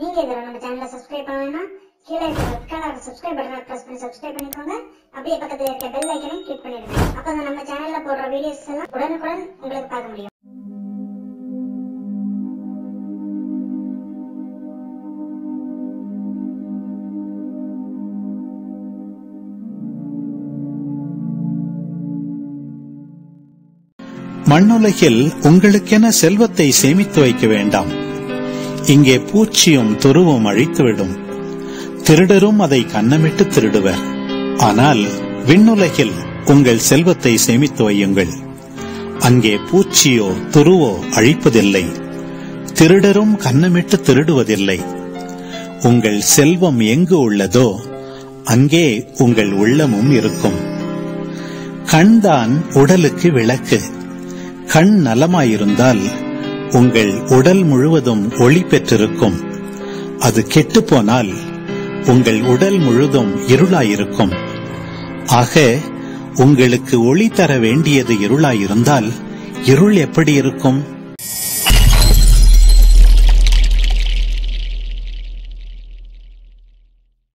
நீங்க இதுல நம்ம சேனலை சப்ஸ்கிரைப் பண்ணணும்னா கீழே இருக்க ரெட் கலர் சப்ஸ்கிரைப் பட்டனை பிரஸ் பண்ணி சப்ஸ்கிரைப் பண்ணிக்கோங்க அப்படியே பக்கத்துல இருக்க பெல் ஐக்கனையும் கிளிக் பண்ணிடுங்க அப்பதான் நம்ம சேனல்ல போடுற வீடியோஸ் எல்லாம் உடனுக்குடன் உங்களுக்கு பார்க்க முடியும் மண்ணுலகில் உங்களுக்கென செல்வத்தை சேமித்து வைக்க வேண்டாம் இங்கே பூச்சியும் துருவும் அழித்துவிடும் திருடரும் அதை கன்னமிட்டு திருடுவர் ஆனால் விண்ணுலகில் உங்கள் செல்வத்தை சேமித்து வையுங்கள் அங்கே பூச்சியோ துருவோ அழிப்பதில்லை திருடரும் கன்னமிட்டு திருடுவதில்லை உங்கள் செல்வம் எங்கு உள்ளதோ அங்கே உங்கள் உள்ளமும் இருக்கும் கண்தான் உடலுக்கு விளக்கு கண் நலமாயிருந்தால் உங்கள் உடல் முழுவதும் ஒளி பெற்றிருக்கும் அது கெட்டுப்போனால் உங்கள் உடல் முழுதும் இருளாயிருக்கும் ஆக உங்களுக்கு ஒளி தர வேண்டியது இருளாயிருந்தால் இருள் எப்படி இருக்கும்